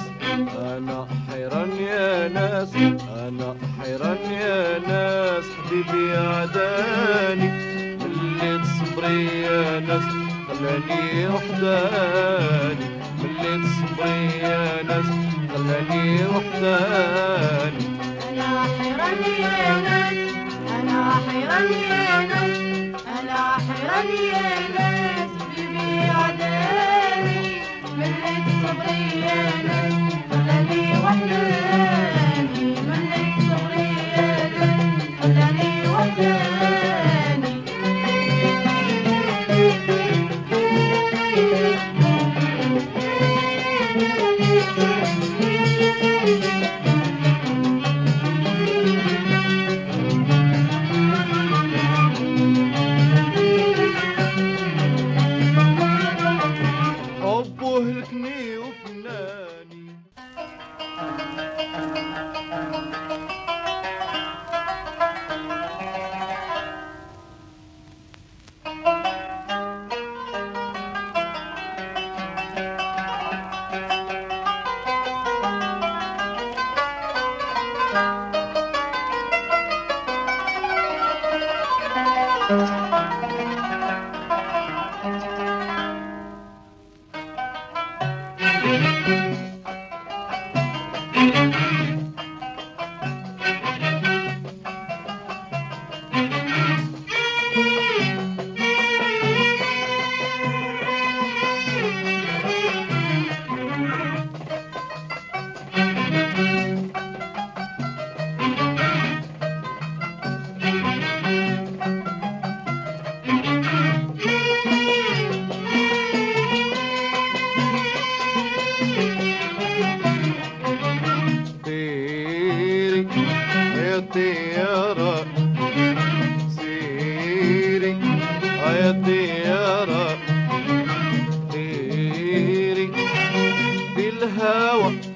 انا حيران يا ناس انا حيران يا ناس حبيبي عداني مليت صبري يا ناس خلاني وحداني مليت صبري يا ناس خلاني وحداني أنا حيران يا ناس أنا حيران يا ناس أنا حيران يا ناس بيبي عداني مليت صبري يا ناس خلاني وحداني مليت صبري يا ناس خلاني وحداني حبه هلكني وفناني طيري يا طيارة سيري يا طيارة طيري بالهوى